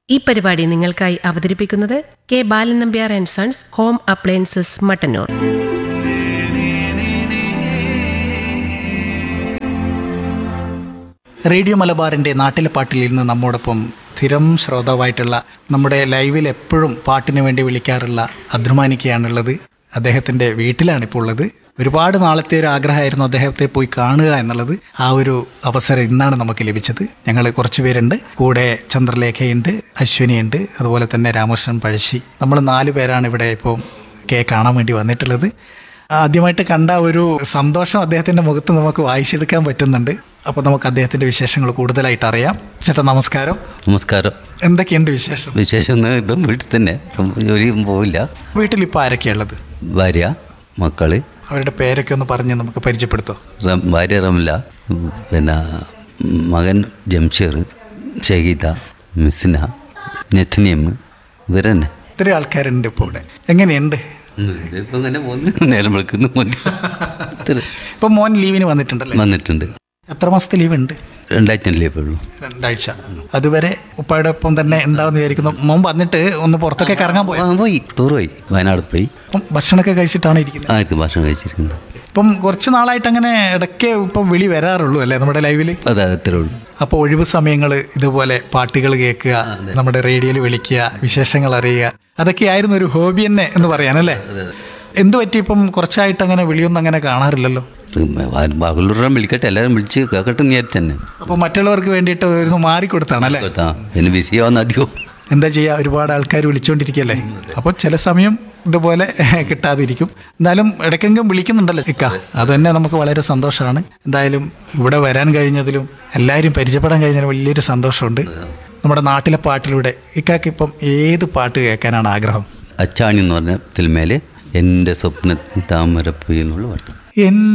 ഈ പരിപാടി നിങ്ങൾക്കായി അവതരിപ്പിക്കുന്നത് K Balan Nambiar and sons home appliances Mattannur radio മലബാറിൻ്റെ നാട്ടിലെ പാട്ടിൽ ഇന്ന് നമ്മോടൊപ്പം സ്ഥിരം ശ്രോതാവായിട്ടുള്ള നമ്മുടെ ലൈവിൽ എപ്പോഴും പാട്ടിന് വേണ്ടി വിളിക്കാറുള്ള അദ്രുമാനിക്കയാണുള്ളത് അദ്ദേഹത്തിൻ്റെ വീട്ടിലാണ് ഇപ്പോൾ ഉള്ളത് ഒരുപാട് നാളത്തെ ഒരു ആഗ്രഹമായിരുന്നു അദ്ദേഹത്തെ പോയി കാണുക എന്നുള്ളത് ആ ഒരു അവസരം ഇന്നാണ് നമുക്ക് ലഭിച്ചത് ഞങ്ങൾ കുറച്ച് പേരുണ്ട് കൂടെ ചന്ദ്രലേഖയുണ്ട് അശ്വിനിയുണ്ട് അതുപോലെ തന്നെ രാമകൃഷ്ണൻ പഴശ്ശി നമ്മൾ നാല് പേരാണ് ഇവിടെ ഇപ്പോൾ കെ കാണാൻ വേണ്ടി വന്നിട്ടുള്ളത് ആദ്യമായിട്ട് കണ്ട ഒരു സന്തോഷം അദ്ദേഹത്തിന്റെ മുഖത്ത് നമുക്ക് വായിച്ചെടുക്കാൻ പറ്റുന്നുണ്ട് അപ്പോൾ നമുക്ക് അദ്ദേഹത്തിന്റെ വിശേഷങ്ങൾ കൂടുതലായിട്ട് അറിയാം ചേട്ടാ നമസ്കാരം നമസ്കാരം എന്തൊക്കെയുണ്ട് വിശേഷം വിശേഷം ഒന്ന് ഇപ്പം വീട്ടിൽ തന്നെ ഇപ്പം ജോലിയും പോവില്ല വീട്ടിൽ ഇപ്പോൾ ആരൊക്കെയുള്ളത് ഭാര്യ മക്കള് അവരുടെ പേരൊക്കെ ഒന്ന് പറഞ്ഞ് നമുക്ക് പരിചയപ്പെടുത്തോ റം ഭാര്യ റംല ഉം, പിന്നെ മകൻ ജംഷീർ ഷഹീദ മിസ്ന നെഥ്നിയം ഇവരെന്നെ ഇത്രയും ആൾക്കാരുണ്ട് ഇപ്പോൾ ഇവിടെ എങ്ങനെയുണ്ട് ഇപ്പം തന്നെ പോകുന്നു നേരം വിളിക്കുന്നു മതി ഇത്ര ഇപ്പം മോൻ ലീവിന് വന്നിട്ടുണ്ടല്ലേ വന്നിട്ടുണ്ട് എത്ര മാസത്തെ ലീവ് ഉണ്ട് രണ്ടാഴ്ച ലീവേ ഉള്ളൂ രണ്ടാഴ്ച അതുവരെ ഉപ്പായുടെ ഒപ്പം തന്നെ ഉണ്ടാവുമെന്ന് വിചാരിക്കുന്നു മോൻ വന്നിട്ട് ഒന്ന് പുറത്തൊക്കെ കറങ്ങാൻ പോയി ആ പോയി ടൂർ പോയി വയനാട് പോയി അപ്പം ഭക്ഷണമൊക്കെ കഴിച്ചിട്ടാണ് ഇരിക്കുന്നത് ആർക്ക് ഭക്ഷണം കഴിച്ചിരിക്കുന്നത് ഇപ്പം കുറച്ച് നാളായിട്ട് അങ്ങനെ ഇടയ്ക്ക് ഇപ്പം വിളി വരാറുള്ളൂ അല്ലേ നമ്മുടെ ലൈവിൽ അതെ അത്രേ ഉള്ളൂ അപ്പോൾ ഒഴിവ് സമയങ്ങൾ ഇതുപോലെ പാട്ടുകൾ കേൾക്കുക നമ്മുടെ റേഡിയോയിൽ വിളിക്കുക വിശേഷങ്ങൾ അറിയുക അതൊക്കെയായിരുന്നു ഒരു ഹോബി തന്നെ എന്ന് പറയാനല്ലേ എന്ത് പറ്റി ഇപ്പം കുറച്ചായിട്ട് അങ്ങനെ വിളിയൊന്നും അങ്ങനെ കാണാറില്ലല്ലോ ബാഗുള്ളൂരം വിളിക്കട്ടെ എല്ലാവരും വിളിച്ച് കേൾക്കട്ടെ എന്ന് വിചാരിച്ചു തന്നെ അപ്പോൾ മറ്റുള്ളവർക്ക് വേണ്ടിയിട്ട് ഒരു മാറിക്കൊടുത്താണല്ലേ ആ പിന്നെ ബിസി ആവുന്ന അധികം എന്താ ചെയ്യുക ഒരുപാട് ആൾക്കാർ വിളിച്ചുകൊണ്ടിരിക്കുകയല്ലേ അപ്പോൾ ചില സമയം ഇതുപോലെ കിട്ടാതിരിക്കും എന്നാലും ഇടയ്ക്കെങ്കിലും വിളിക്കുന്നുണ്ടല്ലോ ഇക്ക അത് തന്നെ നമുക്ക് വളരെ സന്തോഷമാണ് എന്തായാലും ഇവിടെ വരാൻ കഴിഞ്ഞതിലും എല്ലാവരും പരിചയപ്പെടാൻ കഴിഞ്ഞതിലും വലിയൊരു സന്തോഷമുണ്ട് നമ്മുടെ നാട്ടിലെ പാട്ടിലൂടെ ഇക്കാക്ക് ഇപ്പം ഏത് പാട്ട് കേൾക്കാനാണ് ആഗ്രഹം അച്ചാണി എന്ന് പറഞ്ഞ സിനിമയിൽ എൻ്റെ സ്വപ്നത്തിൽ താമരപ്പുഴ എന്നുള്ള പാട്ട് എൻ